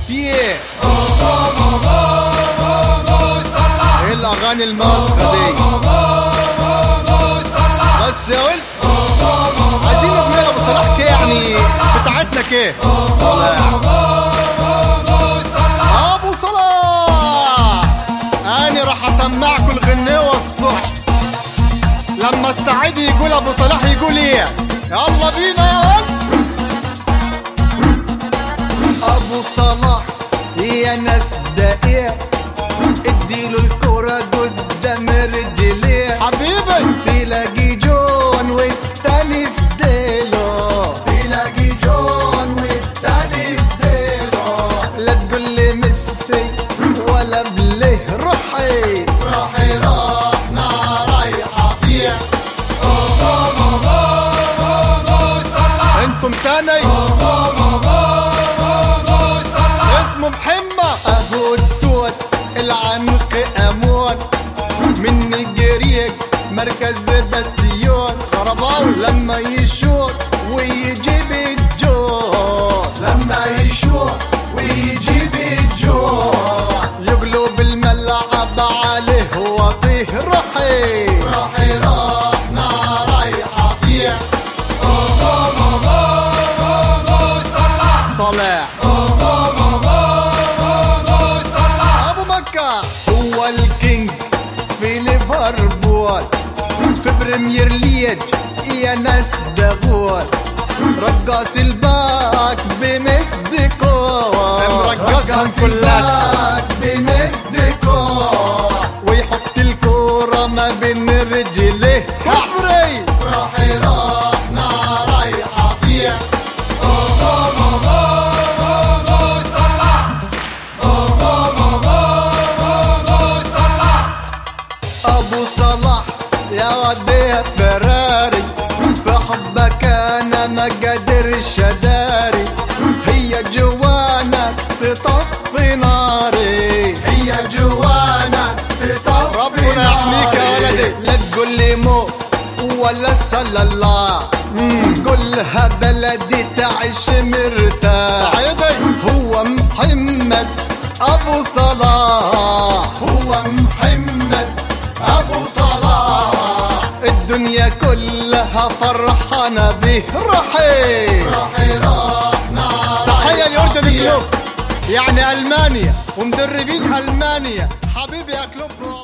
في ايه ايه الاغاني الماسخه دي بس يا ولد عايزين اغنيه ابو صلاح كي يعني بتاعتنا كي صلاح ابو صلاح انا راح اسمعكم الغنيوه الصح لما السعيد يقول ابو صلاح يقول ايه يلا بينا يا ولد ابو صلاح يا ناس ده ايه اديله الكرة قدام رجليه حبيبي تلاقي جون والتاني في ديله تلاقي جون والتاني في ديله لا تقول لي ميسي ولا بليه روحي روحي روحنا رايحة فيه انتم تاني اسمه محمد ابو التوت العنق اموت من نيجيريا مركز بسيون خرباوي لما يشوط ويجيب الجول لما يشوط ويجيب الجول يقلب الملعب عليه وطيه روحي روحي روحنا رايحة فيه صلاح ابو مكة هو الكينج في ليفربول في بريمير ليج يا ناس دغول رقص الباك بمصدقون مرقصهم كلها بمصدقون ويحط الكورة ما بين رجليه كبري راحي روحنا رايحة فيه ابو صلاح يا ودي فراري في حبك انا ما قادرش اداري هي جوانك تطفي ناري هي جوانك تطفي ربنا يحميك يا ولدي لا تقول لي مو ولا صلى الله قولها بلدي تعيش مرتاح صعيدي هو محمد ابو صلاح هو محمد ابو صلاح الدنيا كلها فرحانه به روحي روحي روحنا تحيه ليورجن كلوب يعني المانيا ومدربين المانيا حبيبي يا كلوب